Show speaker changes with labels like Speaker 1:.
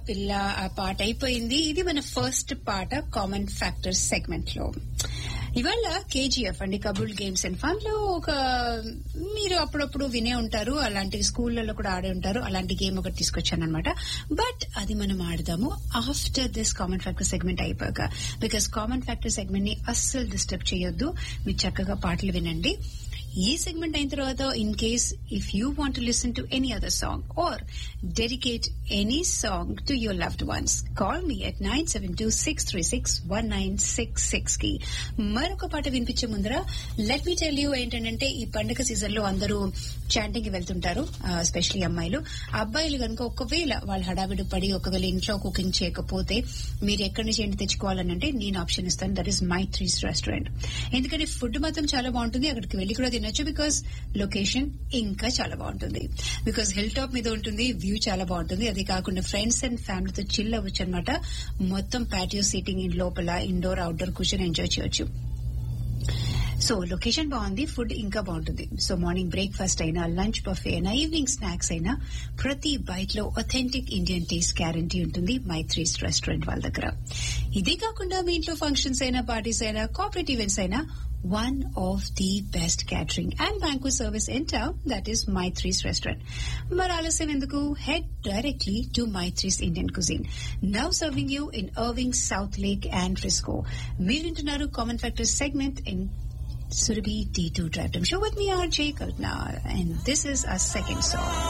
Speaker 1: పిల్ల ఆ పాట అయిపోయింది ఇది మన ఫస్ట్ పాట కామన్ ఫ్యాక్టర్స్ సెగ్మెంట్ లో ఇవాళ కేజీఎఫ్ అండి కబుల్ గేమ్స్ అండ్ ఫన్ లో ఒక మీరు అప్పుడప్పుడు వినే ఉంటారు అలాంటివి స్కూళ్ళలో కూడా ఆడే ఉంటారు అలాంటి గేమ్ ఒకటి తీసుకొచ్చాను అనమాట బట్ అది మనం ఆడదాము after this common factor segment అయిపోయాక బికాస్ కామన్ ఫ్యాక్టర్ సెగ్మెంట్ ని అస్సలు డిస్టర్బ్ చేయొద్దు మీరు చక్కగా పాటలు వినండి ఈ సెగ్మెంట్ అయిన తర్వాత in case if you want to listen to any other song or dedicate any song to your loved ones call me at nine seven two six three six one nine six six కి మరొక పాట వినిపించే ముందర let me tell you ఏంటంటే ఈ పండుగ season లో అందరూ చాంటింగ్ కి వెళ్తుంటారు ఎస్పెషలీ అమ్మాయిలు అబ్బాయిలు కనుక ఒకవేళ వాళ్ళు హడావిడి పడి ఒకవేళ ఇంట్లో కుకింగ్ చేయకపోతే మీరు ఎక్కడి నుంచి ఏంటి తెచ్చుకోవాలని అంటే నేను ఆప్షన్ ఇస్తాను that is my threes restaurant ఎందుకంటే ఫుడ్ మాత్రం చాలా బాగుంటుంది అక్కడికి వెళ్లి కూడా తినొచ్చు బికాస్ లొకేషన్ ఇంకా చాలా బాగుంటుంది బికాస్ హిల్ టాప్ మీద ఉంటుంది వ్యూ చాలా బాగుంటుంది అది కాకుండా ఫ్రెండ్స్ అండ్ ఫ్యామిలీతో చిల్ అవ్వచ్చు అనమాట మొత్తం పాటియో సీటింగ్ ఇన్ లోపల ఇండోర్ అవుట్డోర్ కూర్చొని ఎంజాయ్ చేయొచ్చు సో లొకేషన్ బాగుంది ఫుడ్ ఇంకా బాగుంటుంది సో మార్నింగ్ బ్రేక్ఫాస్ట్ అయినా లంచ్ బఫే అయినా ఈవినింగ్ స్నాక్స్ అయినా ప్రతి బైట్ లో ఒథెంటిక్ ఇండియన్ టేస్ట్ గ్యారంటీ ఉంటుంది మైత్రీస్ రెస్టారెంట్ వాళ్ళ దగ్గర ఇదే కాకుండా మీ ఇంట్లో ఫంక్షన్స్ అయినా పార్టీస్ అయినా కార్పొరేట్ ఈవెంట్స్ అయినా one of the best catering and banquet service in town that is Maitri's restaurant. మరి ఆలస్యం ఎందుకు head directly to Maitri's Indian cuisine. Now serving you in Irving, South Lake and Frisco. మీరు వింటున్నారు Common Factors segment in Surabhi D2 Drive Time Show with me RJ Kalpana and this is our second song.